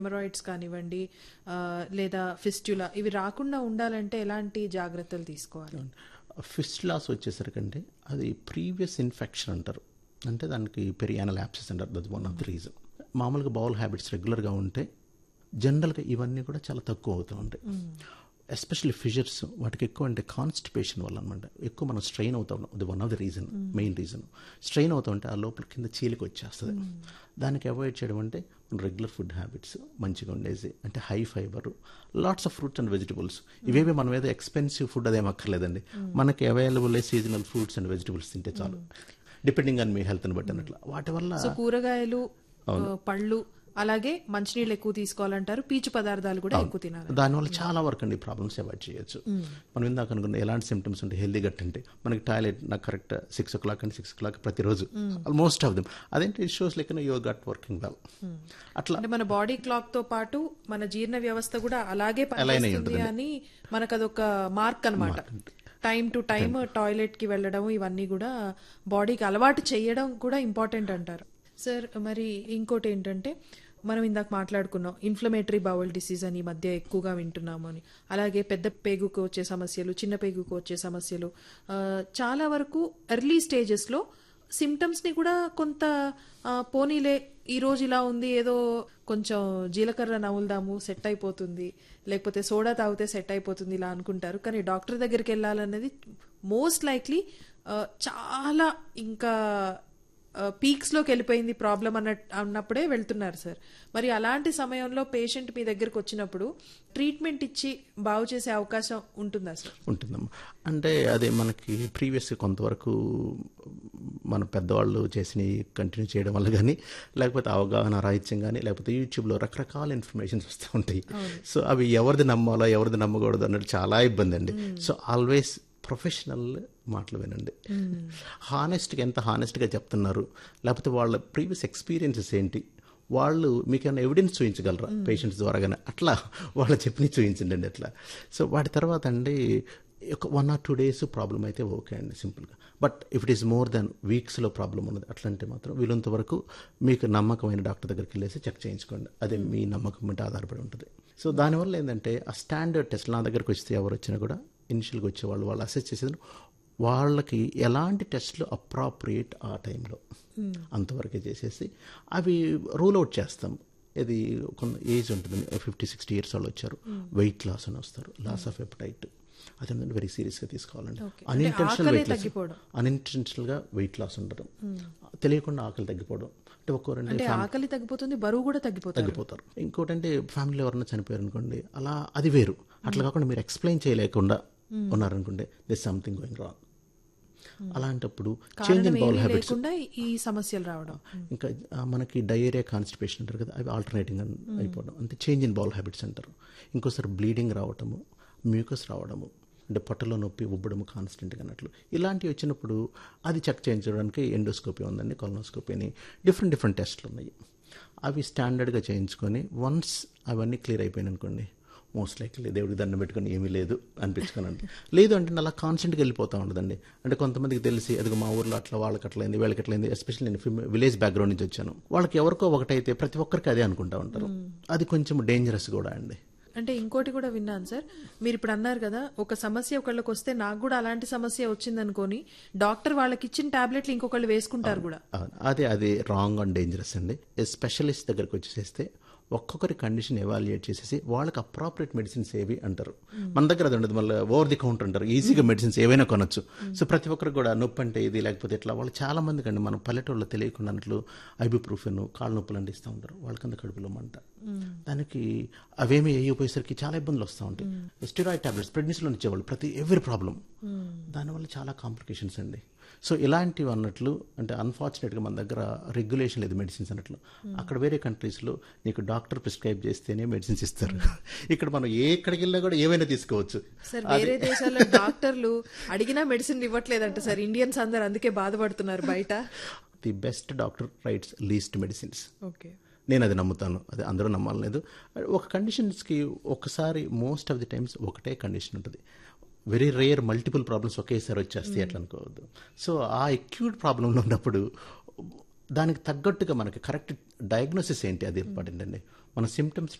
Haemorrhoids కానివ్వండి ఆ, లేదా ఫిస్టులా ఇవి రాకుండా ఉండాలంటే ఎలాంటి జాగ్రత్తలు తీసుకోవాలి ఫిస్టులాస్ వచ్చేసరికంటే అది ప్రీవియస్ ఇన్ఫెక్షన్ అంటారు అంటే దానికి పెరియానల్ యాప్సెస్ అంటారు that one of the reason మామూలుగా బౌల్ హ్యాబిట్స్ రెగ్యులర్గా ఉంటే జనరల్గా ఇవన్నీ కూడా చాలా తక్కువ అవుతూ ఉంటాయి ఎస్పెషల్లీ ఫిజర్స్ వాటికి ఎక్కువ అంటే కాన్స్టిపేషన్ వల్ల అనమాట ఎక్కువ మనం స్ట్రెయిన్ అవుతా ఉన్నాం అది one of the reason main reason strain అవుతూ ఉంటే ఆ లోపల కింద చీలికి వచ్చేస్తుంది దానికి అవాయిడ్ చేయడం అంటే రెగ్యులర్ ఫుడ్ హ్యాబిట్స్ మంచిగా ఉండేది అంటే high fibre lots of fruits and vegetables ఇవేవి మనం ఏదో ఎక్స్పెన్సివ్ ఫుడ్ అదేం అక్కర్లేదండి మనకి available seasonal fruits and vegetables తింటే చాలు డిపెండింగ్ ఆన్ మీ హెల్త్ని బట్టి అన్నట్లు వాటి వల్ల సో కూరగాయలు ఆ, పళ్ళు అలాగే మంచినీళ్ళు ఎక్కువ తీసుకోవాలంటారు పీచు పదార్థాలు కూడా ఎక్కువ తినాలి దానివల్ల చాలా వరకు అండి ప్రాబ్లమ్స్ అవాయిడ్ చేయొచ్చు మనం ఇందాక అనుకున్న ఎలాంటి సిమ్టమ్స్ ఉంటాయి హెల్దీ గట్ అంటే మనకి టాయిలెట్ నాకు కరెక్ట్ సిక్స్ ఓ క్లాక్ అంటే సిక్స్ ఓ క్లాక్ ప్రతిరోజు ఆల్మోస్ట్ ఆఫ్ దెమ్ అదేంటి it shows like your gut working well అట్లా అంటే మన బాడీ క్లాక్ తో పాటు మన జీర్ణ వ్యవస్థ కూడా అలాగే Align అయి పనిచేస్తుంది అని మనకు అదొక మార్క్ అన్నమాట టైం టు టైం టాయిలెట్ కి వెళ్ళడం ఇవన్నీ కూడా బాడీకి అలవాటు చేయడం కూడా ఇంపార్టెంట్ అంటారు సార్ మరి ఇంకోటి ఏంటంటే మనం ఇందాక మాట్లాడుకున్నాం ఇన్ఫ్లమేటరీ బౌల్ డిసీజ్ అని ఈ మధ్య ఎక్కువగా వింటున్నాము అని అలాగే పెద్ద పేగుకు వచ్చే సమస్యలు చిన్న పేగుకు వచ్చే సమస్యలు ఆ, చాలా వరకు ఎర్లీ స్టేజెస్లో సిమ్టమ్స్ని కూడా కొంత ఆ, పోనీలే ఈ రోజు ఇలా ఉంది ఏదో కొంచెం జీలకర్ర నవ్వులుదాము సెట్ అయిపోతుంది లేకపోతే సోడా తాగితే సెట్ అయిపోతుంది ఇలా అనుకుంటారు కానీ డాక్టర్ దగ్గరికి వెళ్ళాలనేది మోస్ట్ లైక్లీ చాలా ఇంకా పీక్స్ లోకి వెళ్ళిపోయింది ప్రాబ్లం అన్న అన్నప్పుడే వెళ్తున్నారు సార్ మరి అలాంటి సమయంలో పేషెంట్ మీ దగ్గరకు వచ్చినప్పుడు ట్రీట్మెంట్ ఇచ్చి బాగు చేసే అవకాశం ఉంటుందా సార్ ఉంటుందమ్మా అంటే అదే మనకి ప్రీవియస్ కొంతవరకు మన పెద్దవాళ్ళు చేసినవి కంటిన్యూ చేయడం వల్ల కానీ లేకపోతే అవగాహన రాహిత్యం కానీ లేకపోతే యూట్యూబ్లో రకరకాల ఇన్ఫర్మేషన్స్ వస్తూ ఉంటాయి సో అవి ఎవరిది నమ్మాలో ఎవరిది నమ్మకూడదు అన్నది చాలా ఇబ్బంది అండి సో ఆల్వేస్ ప్రొఫెషనల్ మాటలు వినండి హానెస్ట్గా ఎంత హానెస్ట్గా చెప్తున్నారు లేకపోతే వాళ్ళ ప్రీవియస్ ఎక్స్పీరియన్సెస్ ఏంటి వాళ్ళు మీకు ఏమైనా ఎవిడెన్స్ చూపించగలరా పేషెంట్స్ ద్వారా కానీ అట్లా వాళ్ళు చెప్పిన చూపించండి అండి అట్లా సో వాటి తర్వాత అండి ఒక one or two days problem అయితే ఓకే అండి సింపుల్గా but if it is more than వీక్స్లో ప్రాబ్లం ఉన్నది అట్లంటే మాత్రం వీలంత వరకు మీకు నమ్మకమైన డాక్టర్ దగ్గరికి వెళ్ళేసి చెక్ చేయించుకోండి అదే మీ నమ్మకం మీద ఆధారపడి ఉంటుంది సో దానివల్ల ఏంటంటే ఆ స్టాండర్డ్ టెస్ట్ నా దగ్గరికి వస్తే ఎవరు వచ్చినా కూడా ఇనిషియల్గా వచ్చే వాళ్ళు వాళ్ళు అసెస్ చేసేది వాళ్ళకి ఎలాంటి టెస్ట్లు అప్రాప్రియేట్ ఆ టైంలో అంతవరకే చేసేసి అవి రూల్ అవుట్ చేస్తాం ఇది కొంత ఏజ్ ఉంటుంది ఫిఫ్టీ సిక్స్టీ ఇయర్స్ వాళ్ళు వచ్చారు వెయిట్ లాస్ అని వస్తారు లాస్ ఆఫ్ ఎపటైట్ అది వెరీ సీరియస్గా తీసుకోవాలండి అన్ఇంటెన్షనల్ ఆకలే వెయిట్ లాస్ తగ్గిపోవడం. అన్ఇంటెన్షనల్గా వెయిట్ లాస్ ఉండడం తెలియకుండా ఆకలి తగ్గిపోవడం అంటే ఒక్కోరండి అంటే ఆకలి తగ్గిపోతుంది బరువు కూడా తగ్గిపోతుంది తగ్గిపోతారు ఇంకోటి అంటే ఫ్యామిలీలో ఎవరైనా చనిపోయారు అనుకోండి అలా అది వేరు అట్లా కాకుండా మీరు ఎక్స్ప్లెయిన్ చేయలేకుండా ఉన్నారనుకోండి దిస్ సంథింగ్ గోయింగ్ రాంగ్ అలాంటప్పుడు చేంజ్ ఇన్ బౌల్ ఏమీ హ్యాబిట్స్ లేకుండా ఈ సమస్యలు రావడం ఇంకా ఆ, మనకి డయేరియా కాన్స్టిపేషన్ అంటారు కదా అవి ఆల్టర్నేటింగ్ అయిపోవడం అంటే చేంజ్ ఇన్ బౌల్ హ్యాబిట్స్ అంటారు ఇంకోసారి బ్లీడింగ్ రావటము మ్యూకస్ రావడము అంటే పొట్టలో నొప్పి ఉబ్బడము కాన్స్టెంట్గా అన్నట్లు ఇలాంటివి వచ్చినప్పుడు అది చెక్ చేయించడానికి ఎండోస్కోపీ ఉందండి కొలనోస్కోపీ అని డిఫరెంట్ డిఫరెంట్ టెస్ట్లు ఉన్నాయి అవి స్టాండర్డ్గా చేయించుకొని వన్స్ అవన్నీ క్లియర్ అయిపోయినాయి అనుకోండి మోస్ట్ లైక్లీ దేవుడికి దండం పెట్టుకొని ఏమీ లేదు అనిపించుకోనండి లేదు అంటే అలా కాన్స్టెంట్గా వెళ్ళిపోతూ ఉండదండి అంటే కొంతమందికి తెలిసి అది మా ఊర్లో అట్లా వాళ్ళకి అట్లయింది వీళ్ళకి అట్లయింది ఎస్పెషల్లీ నేను ఫిమ్- విలేజ్ బ్యాక్గ్రౌండ్ నుంచి వచ్చాను వాళ్ళకి ఎవరికో ఒకటైతే ప్రతి ఒక్కరికి అదే అనుకుంటా ఉంటారు అది కొంచెం డేంజరస్ కూడా అండి అంటే ఇంకోటి కూడా విన్నాను సార్ మీరు ఇప్పుడు అన్నారు కదా ఒక సమస్య ఒకళ్ళకి వస్తే నాకు కూడా అలాంటి సమస్య వచ్చిందనుకోని డాక్టర్ వాళ్ళకి ఇచ్చిన టాబ్లెట్లు ఇంకొకళ్ళు వేసుకుంటారు కూడా అవును. అదే అది రాంగ్ అండ్ డేంజరస్ అండి స్పెషలిస్ట్ దగ్గరికి వచ్చేసేస్తే ఒక్కొక్కరి కండిషన్ ఎవాల్యుయేట్ చేసేసి వాళ్ళకి అప్రాపరేట్ మెడిసిన్స్ ఏవి అంటారు మన దగ్గర అది ఉండదు మళ్ళీ ఓవర్ ది కౌంటర్ అంటారు ఈజీగా మెడిసిన్స్ ఏవైనా కొనొచ్చు సో ప్రతి ఒక్కరికి కూడా నొప్పి అంటే ఇది లేకపోతే ఇట్లా వాళ్ళు చాలా మందికి అండి మన పల్లెటూళ్ళలో తెలియకుండా అన్నట్లు ఐబుప్రూఫెన్ కాళ్ళ నొప్పులు అంటే ఇస్తూ ఉంటారు వాళ్ళకంత కడుపులో మంట దానికి అవేమి అయిపోయేసరికి చాలా ఇబ్బందులు వస్తూ ఉంటాయి స్టిరాయిడ్ టాబ్లెట్స్ ప్రెగ్నెన్సీలో ఇచ్చేవాళ్ళు ప్రతి ఎవరి ప్రాబ్లం దానివల్ల చాలా కాంప్లికేషన్స్ అండి సో ఇలాంటివి అన్నట్లు అంటే అన్ఫార్చునేట్గా మన దగ్గర రెగ్యులేషన్ లేదు మెడిసిన్స్ అన్నట్లు అక్కడ వేరే కంట్రీస్లో నీకు డాక్టర్ ప్రిస్క్రైబ్ చేస్తేనే మెడిసిన్స్ ఇస్తారు ఇక్కడ మనం ఏ ఎక్కడికి వెళ్ళినా కూడా ఏమైనా తీసుకోవచ్చు సార్ వేరే దేశాల్లో డాక్టర్లు అడిగినా మెడిసిన్ ఇవ్వట్లేదంట సార్ ఇండియన్స్ అందరు అందుకే బాధపడుతున్నారు బయట the best doctor writes least medicines okay నేను అది నమ్ముతాను అది అందరూ నమ్మాలలేదు ఒక కండిషన్స్కి ఒకసారి మోస్ట్ ఆఫ్ ది టైమ్స్ ఒకటే కండిషన్ ఉంటుంది వెరీ రేర్ మల్టిపుల్ ప్రాబ్లమ్స్ ఒకేసారి వచ్చేస్తాయి అట్లా అనుకోవద్దు సో ఆ అక్యూట్ ప్రాబ్లంలో ఉన్నప్పుడు దానికి తగ్గట్టుగా మనకి కరెక్ట్ డయాగ్నోసిస్ ఏంటి అది పడిందండి మన సిమ్టమ్స్